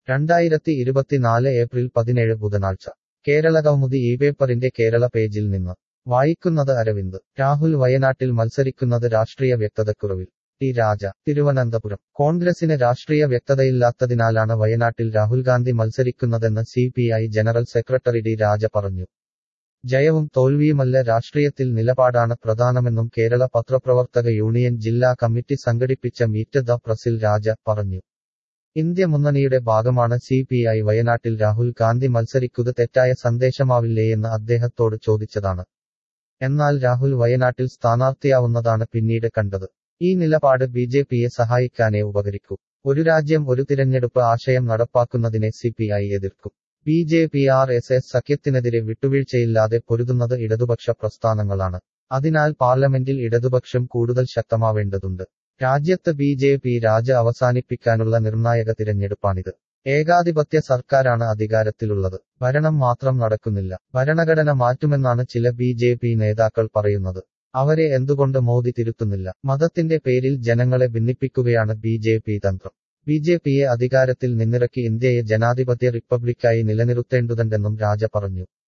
രണ്ടായിരത്തി ഇരുപത്തിനാല് ഏപ്രിൽ പതിനേഴ് ബുധനാഴ്ച കേരളകൗമുദി ഈ പേപ്പറിന്റെ കേരള പേജിൽ നിന്ന് വായിക്കുന്നത് അരവിന്ദ് രാഹുൽ വയനാട്ടിൽ മത്സരിക്കുന്നത് രാഷ്ട്രീയ വ്യക്തതക്കുറവിൽ ടി രാജ തിരുവനന്തപുരം കോൺഗ്രസിന് രാഷ്ട്രീയ വ്യക്തതയില്ലാത്തതിനാലാണ് വയനാട്ടിൽ രാഹുൽ ഗാന്ധി മത്സരിക്കുന്നതെന്ന് C P I general secretary D Raja പറഞ്ഞു ജയവും തോൽവിയുമല്ല രാഷ്ട്രീയത്തിൽ നിലപാടാണ് പ്രധാനമെന്നും കേരള പത്രപ്രവർത്തക യൂണിയൻ ജില്ലാ കമ്മിറ്റി സംഘടിപ്പിച്ച മീറ്റ് ദ പ്രസിൽ രാജ പറഞ്ഞു ഇന്ത്യ മുന്നണിയുടെ ഭാഗമാണ് സി പി ഐ വയനാട്ടിൽ രാഹുൽ ഗാന്ധി മത്സരിക്കുക തെറ്റായ സന്ദേശമാവില്ലേയെന്ന് അദ്ദേഹത്തോട് ചോദിച്ചതാണ് എന്നാൽ രാഹുൽ വയനാട്ടിൽ സ്ഥാനാർത്ഥിയാവുന്നതാണ് പിന്നീട് കണ്ടത് ഈ നിലപാട് ബി ജെ പിയെ സഹായിക്കാനേ ഉപകരിക്കൂ ഒരു രാജ്യം ഒരു തിരഞ്ഞെടുപ്പ് ആശയം നടപ്പാക്കുന്നതിനെ സി പി ഐ എതിർക്കും B J P R S S സഖ്യത്തിനെതിരെ വിട്ടുവീഴ്ചയില്ലാതെ പൊരുതുന്നത് ഇടതുപക്ഷ പ്രസ്ഥാനങ്ങളാണ് അതിനാൽ പാർലമെന്റിൽ ഇടതുപക്ഷം കൂടുതൽ ശക്തമാവേണ്ടതുണ്ട് രാജ്യത്ത് ബി ജെ പി രാജ അവസാനിപ്പിക്കാനുള്ള നിർണായക തിരഞ്ഞെടുപ്പാണിത് ഏകാധിപത്യ സർക്കാരാണ് അധികാരത്തിലുള്ളത് ഭരണം മാത്രം നടക്കുന്നില്ല ഭരണഘടന മാറ്റുമെന്നാണ് ചില ബി ജെ പി നേതാക്കൾ പറയുന്നത് അവരെ എന്തുകൊണ്ട് മോദി തിരുത്തുന്നില്ല മതത്തിന്റെ പേരിൽ ജനങ്ങളെ ഭിന്നിപ്പിക്കുകയാണ് ബി ജെ പി തന്ത്രം ബി ജെ പിയെ അധികാരത്തിൽ നിന്നിറക്കി ഇന്ത്യയെ ജനാധിപത്യ റിപ്പബ്ലിക്കായി നിലനിർത്തേണ്ടതുണ്ടെന്നും രാജ പറഞ്ഞു